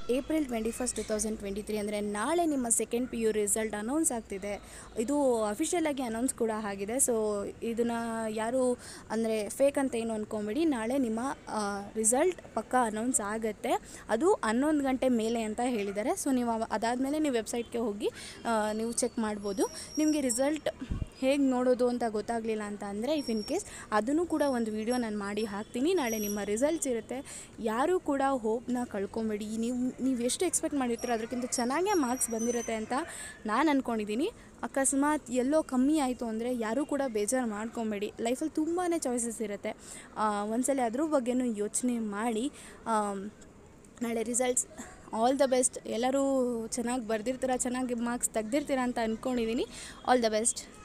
April twenty first two thousand twenty three ಅಂದರೆ ನಾಳೆ ನಿಮ್ಮ second P U result announce ಆಗ್ತಿದೆ ಇದು ಅಫಿಷಿಯಲ್ ಆಗಿ ಅನೌನ್ಸ್ ಕೂಡ ಆಗಿದೆ ಸೊ ಇದನ್ನು ಯಾರು ಅಂದರೆ ಫೇಕ್ ಅಂತ ಏನು ಅಂದ್ಕೊಂಬೇಡಿ ನಾಳೆ ನಿಮ್ಮ ರಿಸಲ್ಟ್ ಪಕ್ಕ ಅನೌನ್ಸ್ ಆಗುತ್ತೆ ಅದು ಹನ್ನೊಂದು ಗಂಟೆ ಮೇಲೆ ಅಂತ ಹೇಳಿದ್ದಾರೆ ಸೊ ನೀವು ಅವ ಅದಾದಮೇಲೆ ನೀವು ವೆಬ್ಸೈಟ್ಗೆ ಹೋಗಿ ಆ, ನೀವು ಚೆಕ್ ಮಾಡ್ಬೋದು ನಿಮಗೆ ರಿಸಲ್ಟ್ ಹೇಗೆ ನೋಡೋದು ಅಂತ ಗೊತ್ತಾಗಲಿಲ್ಲ ಅಂತ ಅಂದರೆ ಇಫ್ ಇನ್ ಕೇಸ್ ಅದನ್ನು ಕೂಡ ಒಂದು ವಿಡಿಯೋ ನಾನು ಮಾಡಿ ಹಾಕ್ತೀನಿ ನಾಳೆ ನಿಮ್ಮ ರಿಸಲ್ಟ್ಸ್ ಇರುತ್ತೆ ಯಾರೂ ಕೂಡ ಹೋಪ್ನ ಕಳ್ಕೊಬೇಡಿ ನೀವು ನೀವು ಎಷ್ಟು ಎಕ್ಸ್ಪೆಕ್ಟ್ ಮಾಡಿರ್ತೀರೋ ಅದಕ್ಕಿಂತ ಚೆನ್ನಾಗೇ ಮಾರ್ಕ್ಸ್ ಬಂದಿರುತ್ತೆ ಅಂತ ನಾನು ಅಂದ್ಕೊಂಡಿದ್ದೀನಿ ಅಕಸ್ಮಾತ್ ಎಲ್ಲೋ ಕಮ್ಮಿ ಆಯಿತು ಅಂದರೆ ಯಾರೂ ಕೂಡ ಬೇಜಾರು ಮಾಡ್ಕೊಬೇಡಿ ಲೈಫಲ್ಲಿ ತುಂಬಾ ಚಾಯ್ಸಸ್ ಇರುತ್ತೆ ಒಂದ್ಸಲ ಅದ್ರ ಬಗ್ಗೆನೂ ಯೋಚನೆ ಮಾಡಿ ಆಮ್, ನಾಳೆ ರಿಸಲ್ಟ್ಸ್ ಆಲ್ ದ ಬೆಸ್ಟ್ ಎಲ್ಲರೂ ಚೆನ್ನಾಗಿ ಬರ್ದಿರ್ತೀರ ಚೆನ್ನಾಗಿ ಮಾರ್ಕ್ಸ್ ತೆಗ್ದಿರ್ತೀರ ಅಂತ ಅಂದ್ಕೊಂಡಿದ್ದೀನಿ ಆಲ್ ದ ಬೆಸ್ಟ್